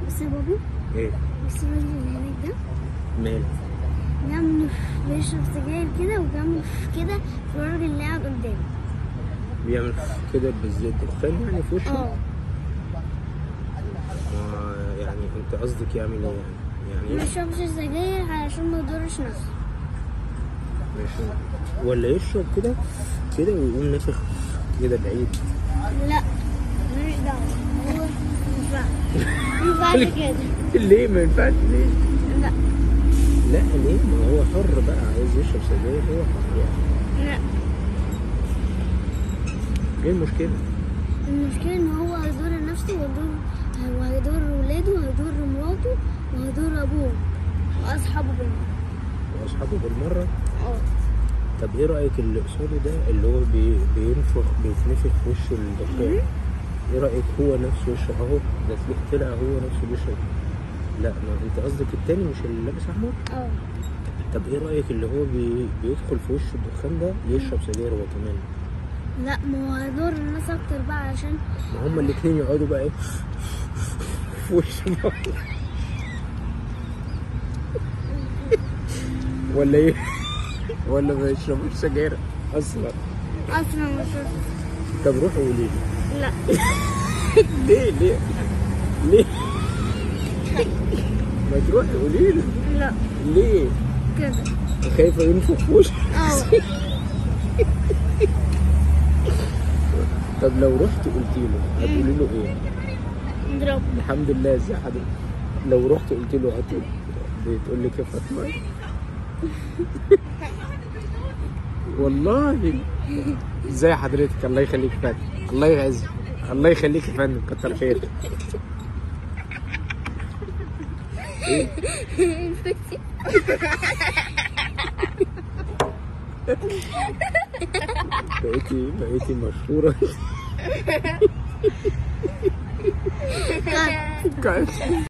بص يا بابا ايه بص الراجل اللي هناك ده مال جنبه بيشرب سجاير كده وجنبه كده في الراجل اللي قاعد قدامه بيعمل كده بالزيت دخان يعني في وشه اه ما يعني انت قصدك يعمل ايه يعني ما يعني يشربش سجاير علشان ما يضرش نفسه ماشي ولا يشرب كده كده ويقوم نافخ كده بعيد لا ماليش دعوة هو ينفع ينفعش كده ليه ما ينفعش ليه لا لا ليه ما هو حر بقى عايز يشرب سجاير هو حر يعني لا ايه المشكلة المشكلة ان هو هيضر نفسه وهيضر وهيضر ولاده وهيضر مراته وهيضر ابوه واصحابه بالمرة واصحابه بالمرة اه طب ايه رأيك اللي قصاده ده اللي هو بي بينفخ بيتنفخ في وشه الدخان ايه رأيك هو نفسه يشرب اهو ده تلاقي طلع هو نفسه بيشرب لا ما انت قصدك التاني مش اللي لابس احمر اه طب ايه رأيك اللي هو بي بيدخل في وشه الدخان ده يشرب سجاير هو كمان لا ما هو هيضر الناس اكتر بقى عشان ما هما الاتنين يقعدوا بقى ايه في وش بعض ولا ايه ولا ما يشربوش سجاير اصلا اصلا مش طب روحوا قولي لي لا ليه ليه ليه ما تروحي قولي لي لا ليه كده خايفه ينفخ في وشك اه طب لو رحت قلت له هتقولي له ايه نضرب الحمد لله ازي حضرتك لو رحت قلت له هتقول بتقول لك يا فاطمه والله ازاي حضرتك الله يخليك يا فندم الله يعزك الله يخليك يا فندم كتر خيرك بقيتي بقيتي مشهوره كان